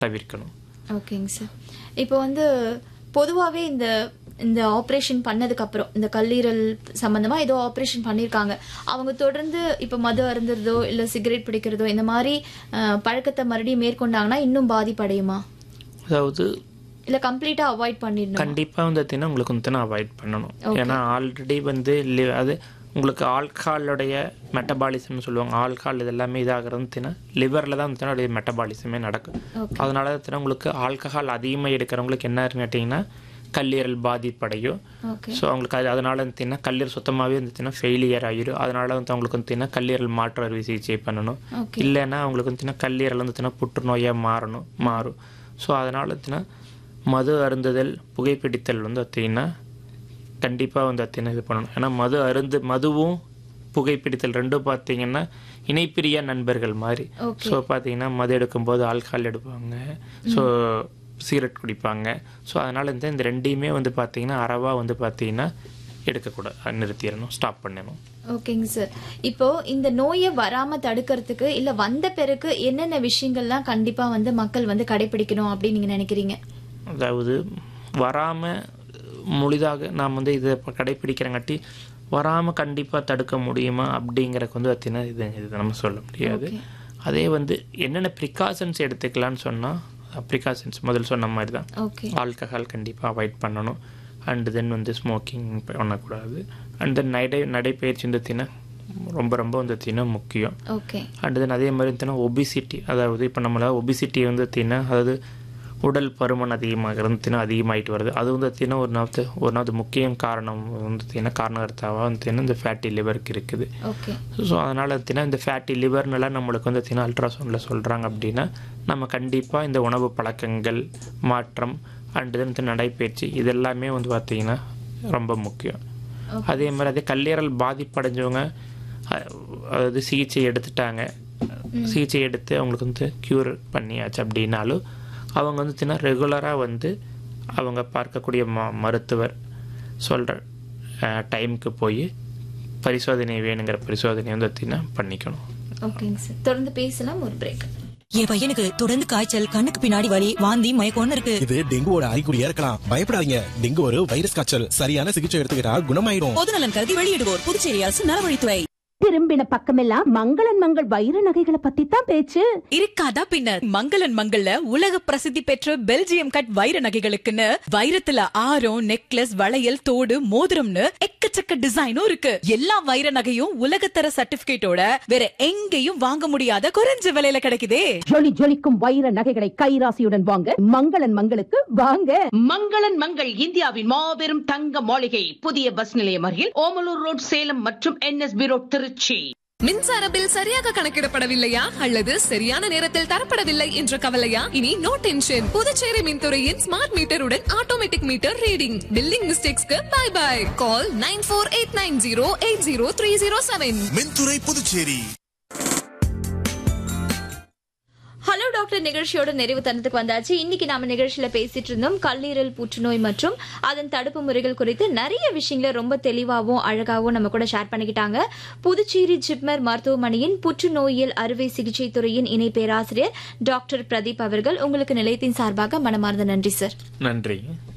தவிர்க்கணும் ஓகேங்க சார் இப்போ வந்து பொதுவாகவே இந்த இந்த ஆப்ரேஷன் பண்ணதுக்கு அப்புறம் இந்த கல்லீரல் சம்பந்தமா ஏதோ ஆப்ரேஷன் பண்ணியிருக்காங்க அவங்க தொடர்ந்து இப்போ மது அருந்துறதோ இல்லை சிகரெட் பிடிக்கிறதோ இந்த மாதிரி அஹ், பழக்கத்தை மறுபடியும் மேற்கொண்டாங்கன்னா இன்னும் பாதிப்படையுமா அதாவது இல்லை கம்ப்ளீட்டா அவாய்ட் பண்ணிடணும் கண்டிப்பாக வந்து பார்த்தீங்கன்னா உங்களுக்கு வந்து அவாய்ட் பண்ணணும் ஏன்னா ஆல்ரெடி வந்து li- அது உங்களுக்கு ஆல்காலுடைய மெட்டபாலிசம்னு சொல்லுவாங்க ஆல்கால் இது எல்லாமே இதாகிறது வந்துச்சுன்னா லிவரில் தான் வந்துச்சுன்னா அதோடைய மெட்டபாலிசமே நடக்கும் Okay. அதனால வந்துச்சுன்னா உங்களுக்கு ஆல்கஹால் அதிகமாக எடுக்கிறவங்களுக்கு என்ன இருக்குன்னு கேட்டிங்கன்னா கல்லீரல் பாதிப்படையும் ஓகே ஸோ அவங்களுக்கு அது அதனால வந்துச்சுன்னா கல்லீரல் சுத்தமாகவே வந்துச்சுன்னா ஃபெயிலியர் ஆகிடும் அதனால வந்து அவங்களுக்கு வந்துச்சுன்னா கல்லீரல் மாற்று அறுவை சிகிச்சை பண்ணணும் ஓகே இல்லைன்னா அவங்களுக்கு வந்துச்சுன்னா கல்லீரல் வந்துச்சுன்னா புற்றுநோயாக மாறணும் மாறும் ஸோ அதனால வந்துச்சுன்னா மது அருந்துதல் புகைப்பிடித்தல் வந்து பார்த்தீங்கன்னா கண்டிப்பாக வந்து பார்த்தீங்கன்னா இது பண்ணணும் ஏன்னா மது அருந்து மதுவும் புகைப்பிடித்தல் ரெண்டும் பார்த்தீங்கன்னா இணைப்பிரியா நண்பர்கள் மாதிரி Okay. ஸோ பார்த்தீங்கன்னா மது எடுக்கும்போது ஆல்கஹால் எடுப்பாங்க ஸோ சிகரெட் குடிப்பாங்க ஸோ அதனால இந்த இந்த ரெண்டையுமே வந்து பார்த்தீங்கன்னா அறவா வந்து பார்த்தீங்கன்னா எடுக்கக்கூடாது நிறுத்திடணும் ஸ்டாப் பண்ணணும் ஓகேங்க சார் இப்போ இந்த நோயை வராம தடுக்கிறதுக்கு இல்ல வந்த பிறகு என்னென்ன விஷயங்கள்லாம் கண்டிப்பா வந்து மக்கள் வந்து கடைபிடிக்கணும் அப்படின்னு நீங்க நினைக்கிறீங்க அதாவது வராமல் முழுதாக நாம் வந்து இதை இப்போ கடைப்பிடிக்கிறங்காட்டி வராமல் கண்டிப்பாக தடுக்க முடியுமா அப்படிங்கிறக்கு வந்து பார்த்தீங்கன்னா இது இது நம்ம சொல்ல முடியாது அதே வந்து என்னென்ன ப்ரிகாஷன்ஸ் எடுத்துக்கலாம்னு சொன்னால் ப்ரிகாஷன்ஸ் முதல் சொன்ன மாதிரி தான் ஓகே ஆல்கஹால் கண்டிப்பாக அவாய்ட் பண்ணணும் அண்ட் தென் வந்து ஸ்மோக்கிங் பண்ணக்கூடாது அண்ட் தென் நடை நடைப்பயிற்சி வந்து பார்த்தீங்கன்னா ரொம்ப ரொம்ப வந்து பார்த்தீங்கன்னா முக்கியம் ஓகே அண்ட் தென் அதே மாதிரி பார்த்தீங்கன்னா ஒபிசிட்டி அதாவது இப்போ நம்மளால் ஒபிசிட்டி வந்து பார்த்தீங்கன்னா அதாவது உடல் பருமன் அதிகமாக இருந்துச்சுன்னா அதிகமாகிட்டு வருது அது வந்து பார்த்தீங்கன்னா ஒரு நாவது ஒரு நாவது முக்கிய காரணம் வந்து பார்த்தீங்கன்னா காரணகர்த்தாவாக வந்து பார்த்தீங்கன்னா இந்த ஃபேட்டி லிவருக்கு இருக்குது ஓகே ஸோ அதனால் பார்த்தீங்கன்னா இந்த ஃபேட்டி லிவர்னெல்லாம் நம்மளுக்கு வந்து பார்த்தீங்கன்னா அல்ட்ராசவுண்டில் சொல்கிறாங்க அப்படின்னா நம்ம கண்டிப்பாக இந்த உணவு பழக்கங்கள் மாற்றம் அண்ட் தென் நடைப்பயிற்சி இது எல்லாமே வந்து பார்த்தீங்கன்னா ரொம்ப முக்கியம் அதே மாதிரி அதே கல்லீரல் பாதிப்படைஞ்சவங்க அஹ், அதாவது சிகிச்சை எடுத்துட்டாங்க சிகிச்சை எடுத்து அவங்களுக்கு வந்து க்யூர் பண்ணியாச்சு அப்படின்னாலும் அவங்க வந்து பார்த்தீங்கன்னா ரெகுலராக வந்து அவங்க பார்க்கக்கூடிய ம மருத்துவர் சொல்கிற டைமுக்கு போய் பரிசோதனை வேணுங்கிற பரிசோதனை வந்து பார்த்தீங்கன்னா பண்ணிக்கணும் ஓகேங்க சார் தொடர்ந்து பேசலாம் ஒரு பிரேக் என் பையனுக்கு தொடர்ந்து காய்ச்சல் கண்ணுக்கு பின்னாடி வலி வாந்தி மயக்கம்னு இருக்கு இது டெங்குவோட அறிகுறியா இருக்கலாம் பயப்படாதீங்க டெங்கு ஒரு வைரஸ் காய்ச்சல் சரியான சிகிச்சை எடுத்துக்கிட்டா குணமாயிடும் பொதுநலன் கருதி வெளியிடுவோர் புதுச்சேரி அரசு நலவழித்துறை திரும்பின பக்கமெல்லாம் மங்களன் மங்கள் வைர நகைகளை பத்தி தான் பேச்சு இருக்காதா பின்ன மங்களன் மங்கள்ல உலக பிரசித்தி பெற்ற பெல்ஜியம் கட் வைர நகைகளுக்குன்னு வைரத்துல ஆரம் நெக்லஸ் வளையல் தோடு மோதிரம்னு எக்கச்சக்க டிசைனும் இருக்கு எல்லா வைர நகையும் உலகத்தர சர்டிபிகேட்டோட வேற எங்கேயும் வாங்க முடியாத குறைஞ்ச விலையில கிடைக்குதே ஜொலி ஜொலிக்கும் வைர நகைகளை கைராசியுடன் வாங்க மங்களன் மங்களுக்கு வாங்க மங்களன் மங்கள் இந்தியாவின் மாபெரும் தங்க மாளிகை புதிய பஸ் நிலையம் அருகில் ஓமலூர் ரோட் சேலம் மற்றும் என்எஸ்பி ரோட் திருச்சி மின்சார பில் சரியாக கணக்கிடப்படவில்லையா அல்லது சரியான நேரத்தில் தரப்படவில்லை என்ற கவலையா இனி நோ டென்ஷன் புதுச்சேரி மின்துறையின் ஸ்மார்ட் மீட்டருடன் ஆட்டோமேட்டிக் மீட்டர் ரீடிங் பில்லிங் மிஸ்டேக்ஸ்க்கு bye bye call nine four eight nine zero eight zero three zero seven மின்துறை புதுச்சேரி ஹலோ டாக்டர் நிகழ்ச்சியோட நிறைவு தருணத்துக்கு வந்தாச்சு இன்னைக்கு நாம நிகழ்ச்சியில பேசிட்டு இருந்தோம் கல்லீரல் புற்றுநோய் மற்றும் அதன் தடுப்பு முறைகள் குறித்து நிறைய விஷயங்களை ரொம்ப தெளிவாகவும் அழகாகவும் நம்ம கூட ஷேர் பண்ணிக்கிட்டாங்க புதுச்சேரி ஜிப்மர் மருத்துவமனையின் புற்றுநோயியல் அறுவை சிகிச்சை துறையின் இணை பேராசிரியர் டாக்டர் பிரதீப் அவர்கள் உங்களுக்கு நிலையத்தின் சார்பாக மனமார்ந்த நன்றி சார் நன்றி